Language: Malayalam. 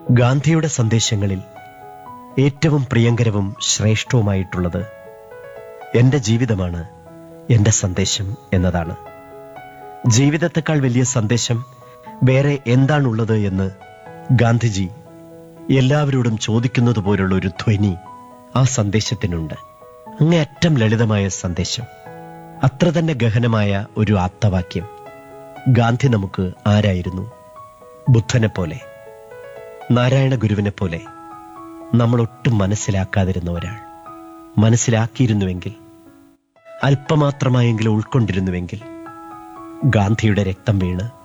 ഗാന്ധിയുടെ സന്ദേശങ്ങളിൽ ഏറ്റവും പ്രിയങ്കരവും ശ്രേഷ്ഠവുമായിട്ടുള്ളത് എന്റെ ജീവിതമാണ് എന്റെ സന്ദേശം എന്നതാണ് ജീവിതത്തെക്കാൾ വലിയ സന്ദേശം വേറെ എന്താണുള്ളത് എന്ന് ഗാന്ധിജി എല്ലാവരോടും ചോദിക്കുന്നത് പോലുള്ള ഒരു ധ്വനി ആ സന്ദേശത്തിനുണ്ട് അങ്ങേയറ്റം ലളിതമായ സന്ദേശം അത്ര തന്നെ ഗഹനമായ ഒരു ആപ്തവാക്യം ഗാന്ധി നമുക്ക് ആരായിരുന്നു ബുദ്ധനെ പോലെ നാരായണ ഗുരുവിനെ പോലെ നമ്മൾ ഒട്ടും മനസ്സിലാക്കാതിരുന്ന ഒരാൾ മനസ്സിലാക്കിയിരുന്നുവെങ്കിൽ അല്പമാത്രമായെങ്കിലും ഉൾക്കൊണ്ടിരുന്നുവെങ്കിൽ ഗാന്ധിയുടെ രക്തം വീണ്